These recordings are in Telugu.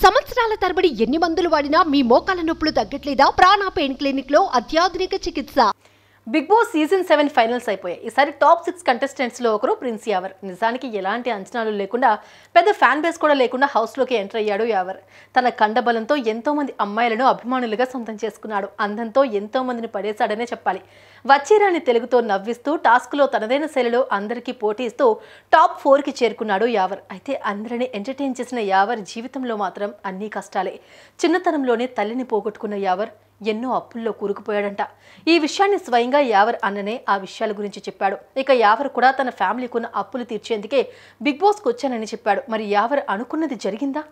సంవత్సరాల తరబడి ఎన్ని మందులు వాడినా మీ మోకాల నొప్పులు తగ్గట్లేదా ప్రాణ పెయిన్ క్లినిక్ లో అత్యాధునిక చికిత్స Bigg Boss season seven finals అయిపోయాయి ఈసారి టాప్ సిక్స్ కంటెస్టెంట్స్లో ఒకరు ప్రిన్స్ యావర్ నిజానికి ఎలాంటి అంచనాలు లేకుండా పెద్ద ఫ్యాన్ బేస్ కూడా లేకుండా హౌస్లోకి ఎంటర్ అయ్యాడు యావర్ తన కండబలంతో ఎంతో మంది అమ్మాయిలను అభిమానులుగా సొంతం చేసుకున్నాడు అందంతో ఎంతో మందిని పడేశాడనే చెప్పాలి వచ్చిరాని తెలుగుతో నవ్విస్తూ టాస్క్లో తనదైన శైలిలో అందరికీ పోటీ ఇస్తూ టాప్ ఫోర్కి చేరుకున్నాడు యావర్ అయితే అందరిని ఎంటర్టైన్ చేసిన యావర్ జీవితంలో మాత్రం అన్నీ కష్టాలే చిన్నతనంలోనే తల్లిని పోగొట్టుకున్న యావర్ ఎన్నో అప్పుల్లో కూరుకుపోయాడంట ఈ విషయాన్ని స్వయంగా యావర్ అన్ననే ఆ విషయాల గురించి చెప్పాడు ఇక యావర్ కూడా తన ఫ్యామిలీకి ఉన్న అప్పులు తీర్చేందుకే బిగ్ బాస్కి వచ్చానని చెప్పాడు మరి యావర్ అనుకున్నది జరిగిందా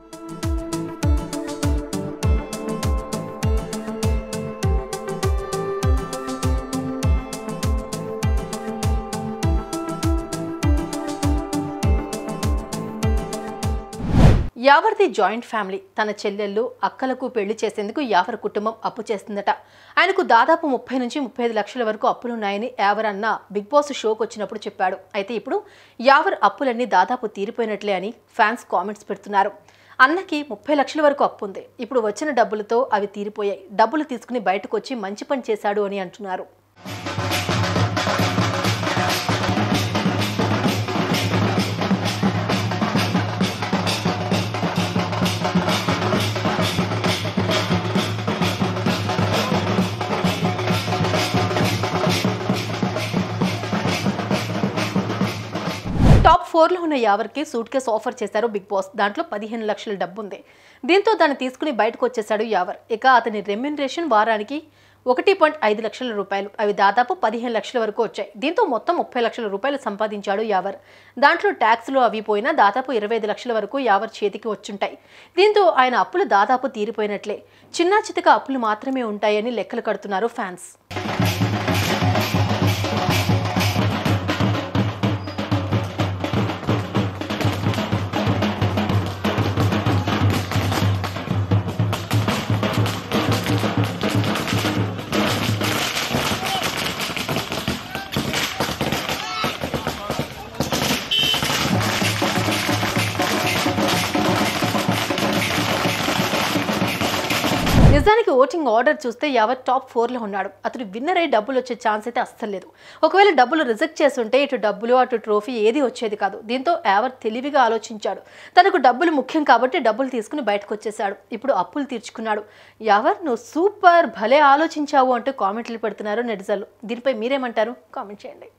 యావర్ది జాయింట్ ఫ్యామిలీ తన చెల్లెళ్ళు అక్కలకు పెళ్లి చేసేందుకు యావర్ కుటుంబం అప్పు చేస్తుందట ఆయనకు దాదాపు ముప్పై నుంచి ముప్పై ఐదు లక్షల వరకు అప్పులున్నాయని యావర్ అన్న బిగ్ బాస్ షోకి వచ్చినప్పుడు చెప్పాడు అయితే ఇప్పుడు యావర్ అప్పులన్నీ దాదాపు తీరిపోయినట్లే అని ఫ్యాన్స్ కామెంట్స్ పెడుతున్నారు అన్నకి ముప్పై లక్షల వరకు అప్పు ఉంది ఇప్పుడు వచ్చిన డబ్బులతో అవి తీరిపోయాయి డబ్బులు తీసుకుని బయటకు వచ్చి మంచి పని చేశాడు అని అంటున్నారు టాప్ ఫోర్లో ఉన్న యావర్కి సూట్ కేసు ఆఫర్ చేశారు బిగ్ బాస్ దాంట్లో పదిహేను లక్షల డబ్బు ఉంది దీంతో దాన్ని తీసుకుని బయటకు వచ్చేశాడు యావర్ ఇక అతని రెమ్యునరేషన్ వారానికి ఒకటి పాయింట్ ఐదు లక్షల రూపాయలు అవి దాదాపు పదిహేను లక్షల వరకు వచ్చాయి దీంతో మొత్తం ముప్పై లక్షల రూపాయలు సంపాదించాడు యావర్ దాంట్లో ట్యాక్స్లు అవి పోయినా దాదాపు ఇరవై ఐదు లక్షల వరకు యావర్ చేతికి వచ్చుంటాయి దీంతో ఆయన అప్పులు దాదాపు తీరిపోయినట్లే చిన్న చితక అప్పులు మాత్రమే ఉంటాయని లెక్కలు కడుతున్నారు ఫ్యాన్స్ నిజానికి ఓటింగ్ ఆర్డర్ చూస్తే యావత్ టాప్ ఫోర్లో ఉన్నాడు అతడు విన్నర్ అయ్యి డబ్బులు వచ్చే ఛాన్స్ అయితే అస్సలు లేదు ఒకవేళ డబ్బులు రిజెక్ట్ చేస్తుంటే ఇటు డబ్బులు అటు ట్రోఫీ ఏది వచ్చేది కాదు దీంతో యావర్ తెలివిగా ఆలోచించాడు తనకు డబ్బులు ముఖ్యం కాబట్టి డబ్బులు తీసుకుని బయటకు వచ్చేసాడు ఇప్పుడు అప్పులు తీర్చుకున్నాడు యావర్ నువ్వు సూపర్ భలే ఆలోచించావు అంటూ కామెంట్లు పెడుతున్నారు నెటిజన్లు దీనిపై మీరేమంటారు కామెంట్ చేయండి